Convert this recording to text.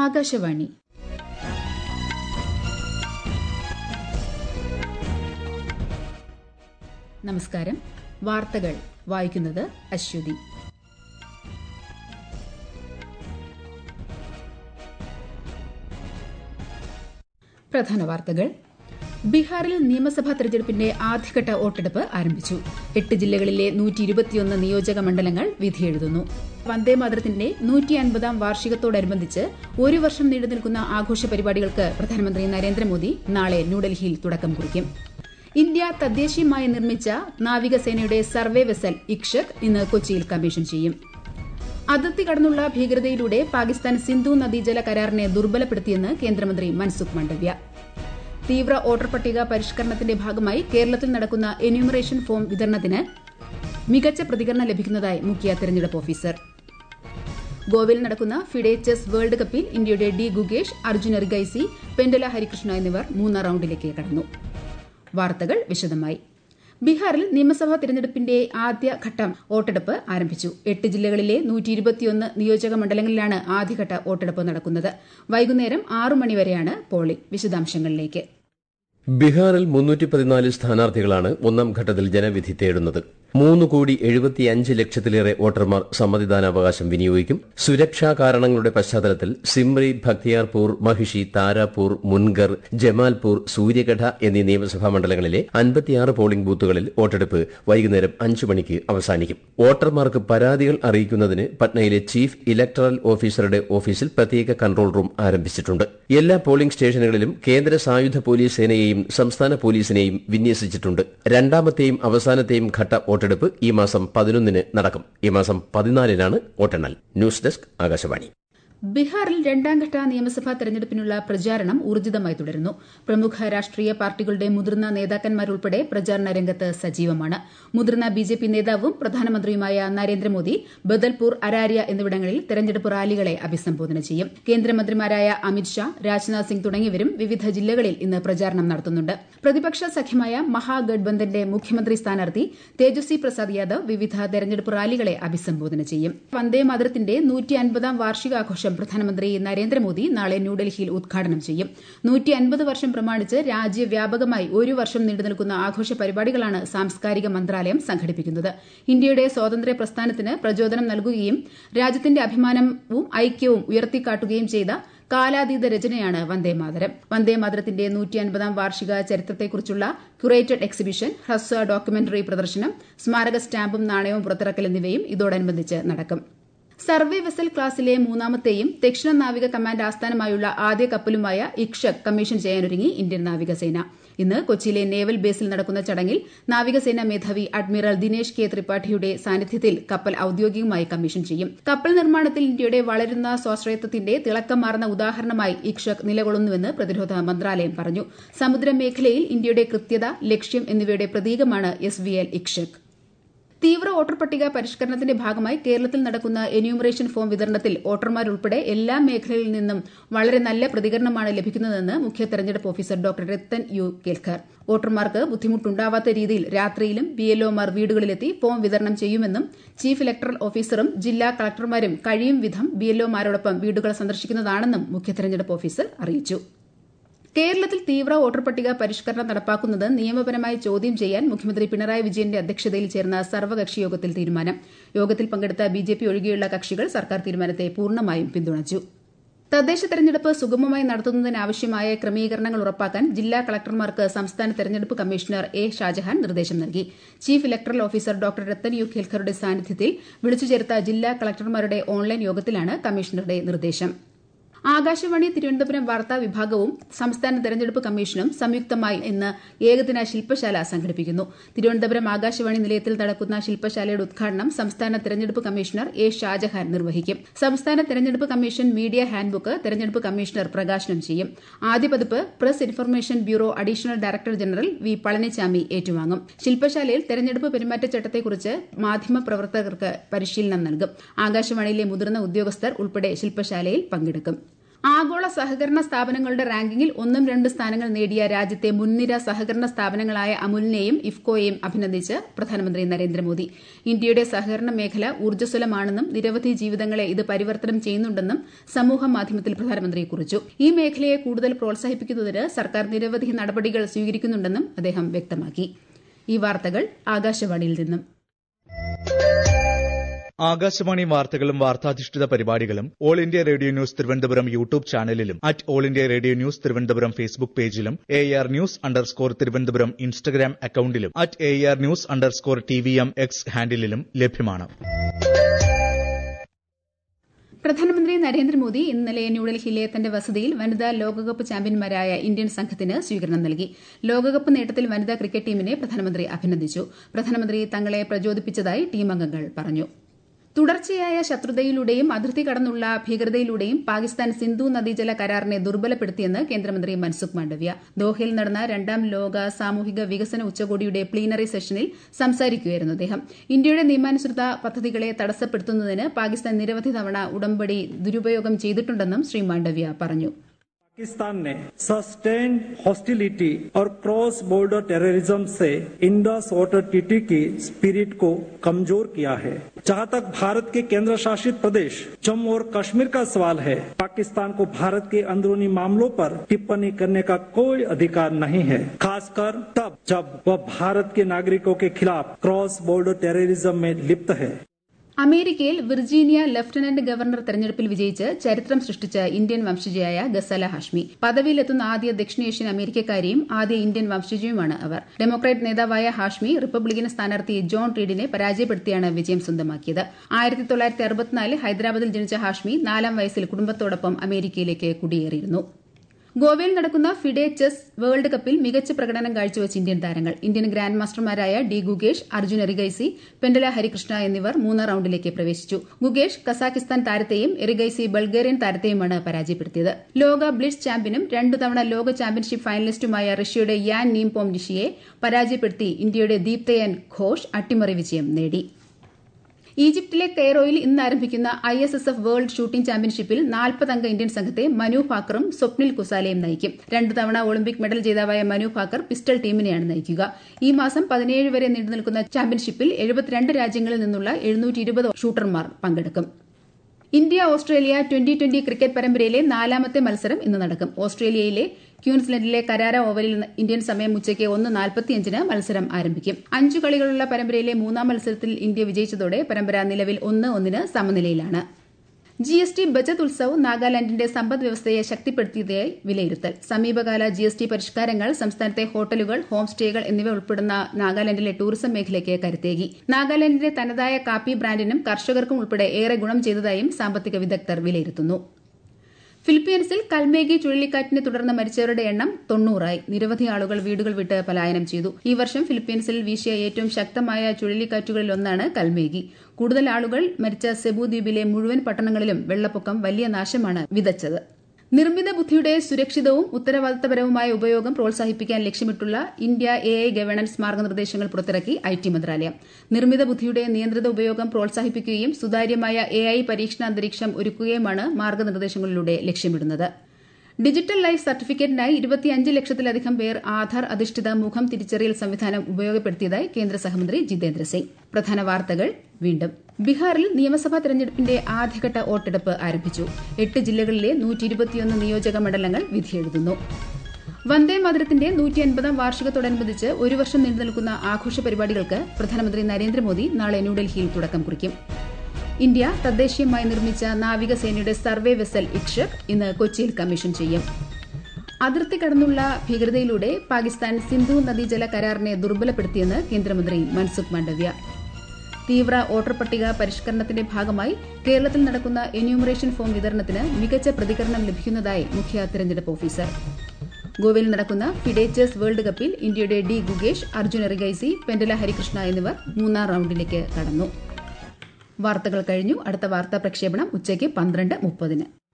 ആകാശവാണി നമസ്കാരം വാർത്തകൾ വായിക്കുന്നത് അശ്വതി പ്രധാന വാർത്തകൾ ബീഹാറിൽ നിയമസഭാ തെരഞ്ഞെടുപ്പിന്റെ ആദ്യഘട്ട വോട്ടെടുപ്പ് ആരംഭിച്ചു എട്ട് ജില്ലകളിലെ നൂറ്റി ഇരുപത്തിയൊന്ന് നിയോജക മണ്ഡലങ്ങൾ വിധിയെഴുതുന്നു വന്ദേമാതരത്തിന്റെ നൂറ്റി അൻപതാം വാർഷികത്തോടനുബന്ധിച്ച് ഒരു വർഷം നീണ്ടുനിൽക്കുന്ന ആഘോഷ പരിപാടികൾക്ക് പ്രധാനമന്ത്രി നരേന്ദ്രമോദി നാളെ ന്യൂഡൽഹിയിൽ തുടക്കം കുറിക്കും ഇന്ത്യ തദ്ദേശീയമായി നിർമ്മിച്ച നാവികസേനയുടെ സർവേ വെസൽ ഇക്ഷക് ഇന്ന് കൊച്ചിയിൽ കമ്മീഷൻ ചെയ്യും അതിർത്തി കടന്നുള്ള ഭീകരതയിലൂടെ പാകിസ്ഥാൻ സിന്ധു നദീജല കരാറിനെ ദുർബലപ്പെടുത്തിയെന്ന് കേന്ദ്രമന്ത്രി മൻസുഖ് മാണ്ഡവ്യ തീവ്ര വോട്ടർ പട്ടിക പരിഷ്കരണത്തിന്റെ ഭാഗമായി കേരളത്തിൽ നടക്കുന്ന എന്യൂമറേഷൻ ഫോം വിതരണത്തിന് മികച്ച പ്രതികരണം ലഭിക്കുന്നതായി മുഖ്യ തെരഞ്ഞെടുപ്പ് ഓഫീസർ ഗോവയിൽ നടക്കുന്ന ഫിഡെ ചെസ് വേൾഡ് കപ്പിൽ ഇന്ത്യയുടെ ഡി ഗുഗേഷ് അർജുൻ എർഗൈസി പെൻഡല ഹരികൃഷ്ണ എന്നിവർ മൂന്നാം റൌണ്ടിലേക്ക് കടന്നു വാർത്തകൾ വിശദമായി ബീഹാറിൽ നിയമസഭാ തിരഞ്ഞെടുപ്പിന്റെ ആദ്യഘട്ടം വോട്ടെടുപ്പ് ആരംഭിച്ചു എട്ട് ജില്ലകളിലെ നൂറ്റി ഇരുപത്തിയൊന്ന് നിയോജക മണ്ഡലങ്ങളിലാണ് ആദ്യഘട്ട വോട്ടെടുപ്പ് നടക്കുന്നത് വൈകുന്നേരം ആറു മണിവരെയാണ് പോളിംഗ് വിശദാംശങ്ങളിലേക്ക് ബീഹാറിൽ മുന്നൂറ്റി പതിനാല് സ്ഥാനാർത്ഥികളാണ് ഒന്നാം ഘട്ടത്തിൽ ജനവിധി തേടുന്നത് മൂന്ന് കോടി എഴുപത്തിയഞ്ച് ലക്ഷത്തിലേറെ വോട്ടർമാർ സമ്മതിദാനാവകാശം വിനിയോഗിക്കും സുരക്ഷാ കാരണങ്ങളുടെ പശ്ചാത്തലത്തിൽ സിമ്രി ഭക്തിയാർപൂർ മഹിഷി താരാപൂർ മുൻഗർ ജമാൽപൂർ സൂര്യഗഢ എന്നീ നിയമസഭാ മണ്ഡലങ്ങളിലെ അൻപത്തിയാറ് പോളിംഗ് ബൂത്തുകളിൽ വോട്ടെടുപ്പ് വൈകുന്നേരം അഞ്ചു മണിക്ക് അവസാനിക്കും വോട്ടർമാർക്ക് പരാതികൾ അറിയിക്കുന്നതിന് പട്നയിലെ ചീഫ് ഇലക്ടറൽ ഓഫീസറുടെ ഓഫീസിൽ പ്രത്യേക കൺട്രോൾ റൂം ആരംഭിച്ചിട്ടുണ്ട് എല്ലാ പോളിംഗ് സ്റ്റേഷനുകളിലും കേന്ദ്ര സായുധ പോലീസ് സേനയെയും സംസ്ഥാന പോലീസിനെയും വിന്യസിച്ചിട്ടുണ്ട് രണ്ടാമത്തെയും അവസാനത്തെയും ഘട്ട വോട്ടെടുപ്പ് ഈ മാസം പതിനൊന്നിന് നടക്കും ഈ മാസം പതിനാലിനാണ് വോട്ടെണ്ണൽ ന്യൂസ് ഡെസ്ക് ആകാശവാണി ബീഹാറിൽ രണ്ടാംഘട്ട നിയമസഭാ തെരഞ്ഞെടുപ്പിനുള്ള പ്രചാരണം ഊർജിതമായി തുടരുന്നു പ്രമുഖ രാഷ്ട്രീയ പാർട്ടികളുടെ മുതിർന്ന നേതാക്കന്മാരുൾപ്പെടെ പ്രചാരണ രംഗത്ത് സജീവമാണ് മുതിർന്ന ബിജെപി നേതാവും പ്രധാനമന്ത്രിയുമായ നരേന്ദ്രമോദി ബദൽപൂർ അരാരിയ എന്നിവിടങ്ങളിൽ തെരഞ്ഞെടുപ്പ് റാലികളെ അഭിസംബോധന ചെയ്യും കേന്ദ്രമന്ത്രിമാരായ അമിത്ഷാ രാജ്നാഥ് സിംഗ് തുടങ്ങിയവരും വിവിധ ജില്ലകളിൽ ഇന്ന് പ്രചാരണം നടത്തുന്നുണ്ട് പ്രതിപക്ഷ സഖ്യമായ മഹാഗഡ്ബന്ധന്റെ മുഖ്യമന്ത്രി സ്ഥാനാർത്ഥി തേജസ്വി പ്രസാദ് യാദവ് വിവിധ തെരഞ്ഞെടുപ്പ് റാലികളെ അഭിസംബോധന ചെയ്യും വന്ദേമാതരത്തിന്റെ നൂറ്റി അൻപതാം വാർഷികാഘോഷം പ്രധാനമന്ത്രി നരേന്ദ്രമോദി നാളെ ന്യൂഡൽഹിയിൽ ഉദ്ഘാടനം ചെയ്യും നൂറ്റി അൻപത് വർഷം പ്രമാണിച്ച് രാജ്യവ്യാപകമായി ഒരു വർഷം നീണ്ടുനിൽക്കുന്ന ആഘോഷ പരിപാടികളാണ് സാംസ്കാരിക മന്ത്രാലയം സംഘടിപ്പിക്കുന്നത് ഇന്ത്യയുടെ സ്വാതന്ത്ര്യ പ്രസ്ഥാനത്തിന് പ്രചോദനം നൽകുകയും രാജ്യത്തിന്റെ അഭിമാനവും ഐക്യവും ഉയർത്തിക്കാട്ടുകയും ചെയ്ത കാലാതീത രചനയാണ് വന്ദേമാതരം വന്ദേമാതരത്തിന്റെ നൂറ്റി അൻപതാം വാർഷിക ചരിത്രത്തെക്കുറിച്ചുള്ള ക്യൂറേറ്റഡ് എക്സിബിഷൻ ഹ്രസ്വ ഡോക്യുമെന്ററി പ്രദർശനം സ്മാരക സ്റ്റാമ്പും നാണയവും പുറത്തിറക്കൽ എന്നിവയും ഇതോടനുബന്ധിച്ച് നടക്കും സർവേ വെസൽ ക്ലാസിലെ മൂന്നാമത്തെയും ദക്ഷിണ നാവിക കമാൻഡ് ആസ്ഥാനമായുള്ള ആദ്യ കപ്പലുമായ ഇക്ഷക് കമ്മീഷൻ ചെയ്യാനൊരുങ്ങി ഇന്ത്യൻ നാവികസേന ഇന്ന് കൊച്ചിയിലെ നേവൽ ബേസിൽ നടക്കുന്ന ചടങ്ങിൽ നാവികസേന മേധാവി അഡ്മിറൽ ദിനേശ് കെ ത്രിപാഠിയുടെ സാന്നിധ്യത്തിൽ കപ്പൽ ഔദ്യോഗികമായി കമ്മീഷൻ ചെയ്യും കപ്പൽ നിർമ്മാണത്തിൽ ഇന്ത്യയുടെ വളരുന്ന സ്വാശ്രയത്വത്തിന്റെ തിളക്കം മാറുന്ന ഉദാഹരണമായി ഇക്ഷക് നിലകൊള്ളുന്നുവെന്ന് പ്രതിരോധ മന്ത്രാലയം പറഞ്ഞു സമുദ്രമേഖലയിൽ ഇന്ത്യയുടെ കൃത്യത ലക്ഷ്യം എന്നിവയുടെ പ്രതീകമാണ് എസ് വി എൽ ഇക്ഷക് തീവ്ര വോട്ടർ പട്ടിക പരിഷ്കരണത്തിന്റെ ഭാഗമായി കേരളത്തിൽ നടക്കുന്ന എന്യൂമറേഷൻ ഫോം വിതരണത്തിൽ വോട്ടർമാരുൾപ്പെടെ എല്ലാ മേഖലകളിൽ നിന്നും വളരെ നല്ല പ്രതികരണമാണ് ലഭിക്കുന്നതെന്ന് മുഖ്യ തെരഞ്ഞെടുപ്പ് officer doctor Rattan U Kelkar വോട്ടർമാർക്ക് ബുദ്ധിമുട്ടുണ്ടാവാത്ത രീതിയിൽ രാത്രിയിലും ബി എൽഒമാർ വീടുകളിലെത്തി ഫോം വിതരണം ചെയ്യുമെന്നും ചീഫ് ഇലക്ടറൽ ഓഫീസറും ജില്ലാ കളക്ടർമാരും കഴിയും വിധം ബി എൽഒമാരോടൊപ്പം വീടുകൾ സന്ദർശിക്കുന്നതാണെന്നും മുഖ്യ തെരഞ്ഞെടുപ്പ് ഓഫീസർ അറിയിച്ചു കേരളത്തിൽ തീവ്ര വോട്ടർ പട്ടിക പരിഷ്കരണം നടപ്പാക്കുന്നത് നിയമപരമായി ചോദ്യം ചെയ്യാൻ മുഖ്യമന്ത്രി പിണറായി വിജയന്റെ അധ്യക്ഷതയിൽ ചേർന്ന സർവകക്ഷി യോഗത്തിൽ തീരുമാനം യോഗത്തിൽ പങ്കെടുത്ത ബിജെപി ഒഴികെയുള്ള കക്ഷികൾ സർക്കാർ തീരുമാനത്തെ പൂർണ്ണമായും പിന്തുണച്ചു തദ്ദേശ തെരഞ്ഞെടുപ്പ് സുഗമമായി നടത്തുന്നതിനാവശ്യമായ ക്രമീകരണങ്ങൾ ഉറപ്പാക്കാൻ ജില്ലാ കളക്ടർമാർക്ക് സംസ്ഥാന തെരഞ്ഞെടുപ്പ് കമ്മീഷണർ എ ഷാജഹാൻ നിർദ്ദേശം നൽകി chief electoral officer doctor Rattan U ഖേൽക്കറുടെ സാന്നിധ്യത്തിൽ വിളിച്ചു ചേർത്ത ജില്ലാ കളക്ടർമാരുടെ ഓൺലൈൻ യോഗത്തിലാണ് കമ്മീഷണറുടെ നിർദ്ദേശം ആകാശവാണി തിരുവനന്തപുരം വാർത്താ വിഭാഗവും സംസ്ഥാന തെരഞ്ഞെടുപ്പ് കമ്മീഷനും സംയുക്തമായി ഇന്ന് ഏകദിന ശില്പശാല സംഘടിപ്പിക്കുന്നു തിരുവനന്തപുരം ആകാശവാണി നിലയത്തിൽ നടക്കുന്ന ശില്പശാലയുടെ ഉദ്ഘാടനം സംസ്ഥാന തെരഞ്ഞെടുപ്പ് കമ്മീഷണർ എ ഷാജഹാൻ നിർവഹിക്കും സംസ്ഥാന തെരഞ്ഞെടുപ്പ് കമ്മീഷൻ മീഡിയ ഹാൻഡ്ബുക്ക് തെരഞ്ഞെടുപ്പ് കമ്മീഷണർ പ്രകാശനം ചെയ്യും ആദ്യ പതിപ്പ് press information bureau additional director general V Palanichami ഏറ്റുവാങ്ങും ശില്പശാലയിൽ തെരഞ്ഞെടുപ്പ് പെരുമാറ്റച്ചട്ടത്തെക്കുറിച്ച് മാധ്യമപ്രവർത്തകർക്ക് പരിശീലനം നൽകും ആകാശവാണിയിലെ മുതിർന്ന ഉദ്യോഗസ്ഥർ ഉൾപ്പെടെ ശില്പശാലയിൽ പങ്കെടുക്കും ആഗോള സഹകരണ സ്ഥാപനങ്ങളുടെ റാങ്കിങ്ങിൽ ഒന്നും രണ്ട് സ്ഥാനങ്ങൾ നേടിയ രാജ്യത്തെ മുൻനിര സഹകരണ സ്ഥാപനങ്ങളായ അമുലിനെയും ഇഫ്കോയെയും അഭിനന്ദിച്ച് പ്രധാനമന്ത്രി നരേന്ദ്രമോദി ഇന്ത്യയുടെ സഹകരണ മേഖല ഊർജ്ജസ്വലമാണെന്നും നിരവധി ജീവിതങ്ങളെ ഇത് പരിവർത്തനം ചെയ്യുന്നുണ്ടെന്നും സമൂഹ മാധ്യമത്തിൽ പ്രധാനമന്ത്രി കുറിച്ചു ഈ മേഖലയെ കൂടുതൽ പ്രോത്സാഹിപ്പിക്കുന്നതിന് സർക്കാർ നിരവധി നടപടികൾ സ്വീകരിക്കുന്നുണ്ടെന്നും അദ്ദേഹം വ്യക്തമാക്കി ഈ വാർത്തകൾ ആകാശവാണിയിൽ നിന്നും ആകാശവാണി വാർത്തകളും വാർത്താധിഷ്ഠിത പരിപാടികളും All India Radio news Thiruvananthapuram YouTube ചാനലിലും at All India Radio news Thiruvananthapuram Facebook പേജിലും A R news underscore Thiruvananthapuram Instagram അക്കൌണ്ടിലും at A R news underscore T V M X ഹാൻഡിലും ലഭ്യമാണ് പ്രധാനമന്ത്രി നരേന്ദ്രമോദി ഇന്നലെ ന്യൂഡൽഹിയിലെ തന്റെ വസതിയിൽ വനിതാ ലോകകപ്പ് ചാമ്പ്യന്മാരായ ഇന്ത്യൻ സംഘത്തിന് സ്വീകരണം നൽകി ലോകകപ്പ് നേട്ടത്തിൽ വനിതാ ക്രിക്കറ്റ് ടീമിനെ പ്രധാനമന്ത്രി അഭിനന്ദിച്ചു പ്രധാനമന്ത്രി തങ്ങളെ പ്രചോദിപ്പിച്ചതായി ടീം അംഗങ്ങൾ പറഞ്ഞു തുടർച്ചയായ ശത്രുതയിലൂടെയും അതിർത്തി കടന്നുള്ള ഭീകരതയിലൂടെയും പാകിസ്ഥാൻ സിന്ധു നദീജല കരാറിനെ ദുർബലപ്പെടുത്തിയെന്ന് കേന്ദ്രമന്ത്രി മൻസുഖ് മാണ്ഡവ്യ ദോഹയിൽ നടന്ന രണ്ടാം ലോക സാമൂഹിക വികസന ഉച്ചകോടിയുടെ പ്ലീനറി സെഷനിൽ സംസാരിക്കുകയായിരുന്നു അദ്ദേഹം ഇന്ത്യയുടെ നിയമാനുസൃത പദ്ധതികളെ തടസ്സപ്പെടുത്തുന്നതിന് പാകിസ്ഥാൻ നിരവധി തവണ ഉടമ്പടി ദുരുപയോഗം ചെയ്തിട്ടുണ്ടെന്നും ശ്രീ മാണ്ഡവ്യ പറഞ്ഞു पाकिस्तान ने सस्टेन्ड हॉस्टिलिटी और क्रॉस बॉर्डर टेररिज्म से इंडस वाटर टीटी की स्पिरिट को कमजोर किया है जहां तक भारत के केंद्र शासित प्रदेश जम्मू और कश्मीर का सवाल है पाकिस्तान को भारत के अंदरूनी मामलों पर टिप्पणी करने का कोई अधिकार नहीं है खासकर तब जब वह भारत के नागरिकों के खिलाफ क्रॉस बॉर्डर टेररिज्म में लिप्त है അമേരിക്കയിൽ വിർജീനിയ ലഫ്റ്റനന്റ് ഗവർണർ തെരഞ്ഞെടുപ്പിൽ വിജയിച്ച് ചരിത്രം സൃഷ്ടിച്ച ഇന്ത്യൻ വംശജയായ ഗസല ഹാഷ്മി പദവിയിലെത്തുന്ന ആദ്യ ദക്ഷിണേഷ്യൻ അമേരിക്കക്കാരിയും ആദ്യ ഇന്ത്യൻ വംശജയുമാണ് അവർ ഡെമോക്രാറ്റ് നേതാവായ ഹാഷ്മി റിപ്പബ്ലിക്കൻ സ്ഥാനാർത്ഥി ജോൺ റീഡിനെ പരാജയപ്പെടുത്തിയാണ് വിജയം സ്വന്തമാക്കിയത് ആയിരത്തി തൊള്ളായിരത്തി അറുപത്തിനാലിൽ ഹൈദരാബാദിൽ ജനിച്ച ഹാഷ്മി നാലാം വയസ്സിൽ കുടുംബത്തോടൊപ്പം അമേരിക്കയിലേക്ക് കുടിയേറിയിരുന്നു ഗോവയിൽ നടക്കുന്ന ഫിഡെ ചെസ് വേൾഡ് കപ്പിൽ മികച്ച പ്രകടനം കാഴ്ചവെച്ച ഇന്ത്യൻ താരങ്ങൾ ഇന്ത്യൻ ഗ്രാൻഡ് മാസ്റ്റർമാരായ ഡി ഗുഗേഷ് അർജുൻ എറിഗൈസി പെൻഡല ഹരികൃഷ്ണ എന്നിവർ മൂന്നാം റൌണ്ടിലേക്ക് പ്രവേശിച്ചു ഗുഗേഷ് കസാഖിസ്ഥാൻ താരത്തെയും എറിഗൈസി ബൾഗേറിയൻ താരത്തെയുമാണ് പരാജയപ്പെടുത്തിയത് ലോക ബ്ലിറ്റ്സ് ചാമ്പ്യനും രണ്ടു തവണ ലോക ചാമ്പ്യൻഷിപ്പ് ഫൈനലിസ്റ്റുമായ റഷ്യയുടെ യാൻ നീംപോം നിഷിയെ പരാജയപ്പെടുത്തി ഇന്ത്യയുടെ ദീപ്തയൻ ഘോഷ് അട്ടിമറി വിജയം നേടി ഈജിപ്തിലെ കെയ്റോയിൽ ഇന്ന് ആരംഭിക്കുന്ന I S S F world shooting ചാമ്പ്യൻഷിപ്പിൽ നാൽപ്പതംഗ ഇന്ത്യൻ സംഘത്തെ മനു ഭാക്കറും സ്വപ്നിൽ കുസാലയും നയിക്കും രണ്ടു തവണ ഒളിമ്പിക് മെഡൽ ജേതാവായ മനു ഭാക്കർ പിസ്റ്റൾ ടീമിനെയാണ് നയിക്കുക ഈ മാസം പതിനേഴ് വരെ നീണ്ടുനിൽക്കുന്ന ചാമ്പ്യൻഷിപ്പിൽ എഴുപത്തിരണ്ട് രാജ്യങ്ങളിൽ നിന്നുള്ള എഴുന്നൂറ്റി ഇരുപത് ഷൂട്ടർമാർ പങ്കെടുക്കും India Australia twenty twenty cricket പരമ്പരയിലെ നാലാമത്തെ മത്സരം ഇന്ന് നടക്കും ഓസ്ട്രേലിയയിലെ ക്യൂൻസ്ലൻഡിലെ കരാര ഓവലിൽ ഇന്ത്യൻ സമയം ഉച്ചയ്ക്ക് ഒന്ന് നാൽപ്പത്തിയഞ്ചിന് മത്സരം ആരംഭിക്കും അഞ്ചു കളികളുള്ള പരമ്പരയിലെ മൂന്നാം മത്സരത്തിൽ ഇന്ത്യ വിജയിച്ചതോടെ പരമ്പര നിലവിൽ ഒന്ന് ഒന്നിന് സമനിലയിലാണ് G S T budget Utsav നാഗാലാൻഡിന്റെ സമ്പദ് വ്യവസ്ഥയെ ശക്തിപ്പെടുത്തിയതായി വിലയിരുത്തൽ സമീപകാല ജി എസ് ടി പരിഷ്കാരങ്ങൾ സംസ്ഥാനത്തെ ഹോട്ടലുകൾ ഹോം സ്റ്റേകൾ എന്നിവ ഉൾപ്പെടുന്ന നാഗാലാൻഡിലെ ടൂറിസം മേഖലയ്ക്ക് കരുത്തേകി നാഗാലാൻഡിന്റെ തനതായ കാപ്പി ബ്രാൻഡിനും കർഷകർക്കും ഉൾപ്പെടെ ഏറെ ഗുണം ചെയ്തതായും സാമ്പത്തിക വിദഗ്ധർ വിലയിരുത്തുന്നു ഫിലിപ്പീൻസിൽ കൽമേഗി ചുഴലിക്കാറ്റിനെ തുടർന്ന് മരിച്ചവരുടെ എണ്ണം തൊണ്ണൂറായി നിരവധി ആളുകൾ വീടുകൾ വിട്ട് പലായനം ചെയ്തു ഈ വർഷം ഫിലിപ്പീൻസിൽ വീശിയ ഏറ്റവും ശക്തമായ ചുഴലിക്കാറ്റുകളിലൊന്നാണ് കൽമേഗി കൂടുതൽ ആളുകൾ മരിച്ച സെബു ദ്വീപിലെ മുഴുവൻ പട്ടണങ്ങളിലും വെള്ളപ്പൊക്കം വലിയ നാശമാണ് വിതച്ചത് നിർമ്മിത ബുദ്ധിയുടെ സുരക്ഷിതവും ഉത്തരവാദിത്തപരവുമായ ഉപയോഗം പ്രോത്സാഹിപ്പിക്കാൻ ലക്ഷ്യമിട്ടുള്ള ഇന്ത്യ എ ഐ ഗവേണൻസ് മാർഗനിർദ്ദേശങ്ങൾ പുറത്തിറക്കി ഐ ടി മന്ത്രാലയം നിർമ്മിത ബുദ്ധിയുടെ നിയന്ത്രിത ഉപയോഗം പ്രോത്സാഹിപ്പിക്കുകയും സുതാര്യമായ എ ഐ പരീക്ഷണ അന്തരീക്ഷം ഒരുക്കുകയുമാണ് മാർഗനിർദ്ദേശങ്ങളിലൂടെ ലക്ഷ്യമിടുന്നത് ഡിജിറ്റൽ ലൈഫ് സർട്ടിഫിക്കറ്റിനായി ഇരുപത്തിയഞ്ച് ലക്ഷത്തിലധികം പേർ ആധാർ അധിഷ്ഠിത മുഖം തിരിച്ചറിയൽ സംവിധാനം ഉപയോഗപ്പെടുത്തിയതായി കേന്ദ്ര സഹമന്ത്രി ജിതേന്ദ്ര സിംഗ് പ്രധാന വാർത്തകൾ വീണ്ടും ബീഹാറിൽ നിയമസഭാ തെരഞ്ഞെടുപ്പിന്റെ ആദ്യഘട്ട വോട്ടെടുപ്പ് ആരംഭിച്ചു എട്ട് ജില്ലകളിലെ നൂറ്റിയിരുപത്തിയൊന്ന് നിയോജക മണ്ഡലങ്ങൾ വിധിയെഴുതുന്നു വന്ദേ മാതരത്തിന്റെ നൂറ്റി അൻപതാം വാർഷികത്തോടനുബന്ധിച്ച് ഒരു വർഷം നീണ്ടുനിൽക്കുന്ന ആഘോഷ പരിപാടികൾക്ക് പ്രധാനമന്ത്രി നരേന്ദ്രമോദി നാളെ ന്യൂഡൽഹിയിൽ തുടക്കം കുറിക്കും ഇന്ത്യ തദ്ദേശീയമായി നിർമ്മിച്ച നാവികസേനയുടെ സർവേ വെസൽ ഇക്ഷക് ഇന്ന് കൊച്ചിയിൽ കമ്മീഷൻ ചെയ്യും അതിർത്തി കടന്നുള്ള ഭീകരതയിലൂടെ പാകിസ്ഥാൻ സിന്ധു നദീജല കരാറിനെ ദുർബലപ്പെടുത്തിയെന്ന് കേന്ദ്രമന്ത്രി മൻസുഖ് മാണ്ഡവ്യ തീവ്ര വോട്ടർ പട്ടിക പരിഷ്കരണത്തിന്റെ ഭാഗമായി കേരളത്തിൽ നടക്കുന്ന എന്യൂമറേഷൻ ഫോം വിതരണത്തിന് മികച്ച പ്രതികരണം ലഭിക്കുന്നതായി മുഖ്യ തെരഞ്ഞെടുപ്പ് ഓഫീസർ ഗോവയിൽ നടക്കുന്ന ഫിഡേച്ചേഴ്സ് വേൾഡ് കപ്പിൽ ഇന്ത്യയുടെ ഡി ഗുഗേഷ് അർജുൻ എറിഗൈസി പെൻഡല ഹരികൃഷ്ണ എന്നിവർ മൂന്നാം റൌണ്ടിലേക്ക് കടന്നു വാർത്തകൾ കഴിഞ്ഞു അടുത്ത വാർത്താ പ്രക്ഷേപണം ഉച്ചയ്ക്ക് പന്ത്രണ്ട് മുപ്പതിന്